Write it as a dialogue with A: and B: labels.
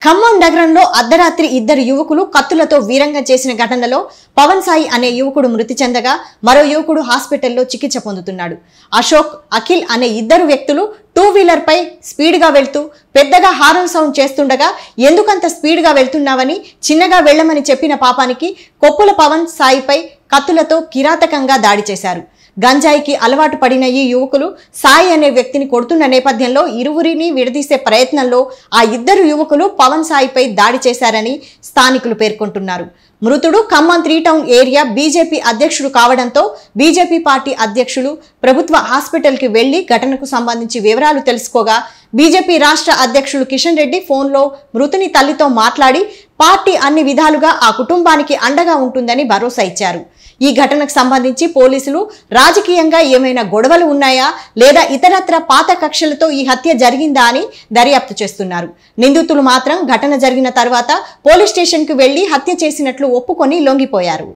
A: ఖమ్మం నగరంలో అర్ధరాత్రి ఇద్దరు యువకులు కత్తులతో వీరంగా చేసిన ఘటనలో పవన్ సాయి అనే యువకుడు మృతి చెందగా మరో యువకుడు హాస్పిటల్లో చికిత్స పొందుతున్నాడు అశోక్ అఖిల్ అనే ఇద్దరు వ్యక్తులు టూ వీలర్ పై స్పీడ్ గా వెళ్తూ పెద్దగా హారన్ సౌండ్ చేస్తుండగా ఎందుకంత స్పీడ్ గా వెళ్తున్నావని చిన్నగా వెళ్ళమని చెప్పిన పాపానికి కొప్పుల పవన్ సాయిపై కత్తులతో కిరాతకంగా దాడి చేశారు గంజాయికి అలవాటు పడిన ఈ యువకులు సాయి అనే వ్యక్తిని కొడుతున్న నేపథ్యంలో ఇరువురిని విడదీసే ప్రయత్నంలో ఆ ఇద్దరు యువకులు పవన్ సాయిపై దాడి చేశారని స్థానికులు పేర్కొంటున్నారు మృతుడు Khammam three town area BJP అధ్యక్షుడు కావడంతో బీజేపీ పార్టీ అధ్యక్షులు ప్రభుత్వ హాస్పిటల్కి వెళ్లి ఘటనకు సంబంధించి వివరాలు తెలుసుకోగా బీజేపీ రాష్ట్ర అధ్యక్షులు కిషన్ రెడ్డి ఫోన్లో మృతుని తల్లితో మాట్లాడి పార్టీ అన్ని విధాలుగా ఆ కుటుంబానికి అండగా ఉంటుందని భరోసా ఇచ్చారు ఈ ఘటనకు సంబంధించి పోలీసులు రాజకీయంగా ఏమైనా గొడవలు ఉన్నాయా లేదా ఇతరత్ర పాత కక్షలతో ఈ హత్య జరిగిందా అని దర్యాప్తు చేస్తున్నారు నిందితులు మాత్రం ఘటన జరిగిన తర్వాత పోలీస్ స్టేషన్కు వెళ్లి హత్య చేసినట్లు ఒప్పుకొని లొంగిపోయారు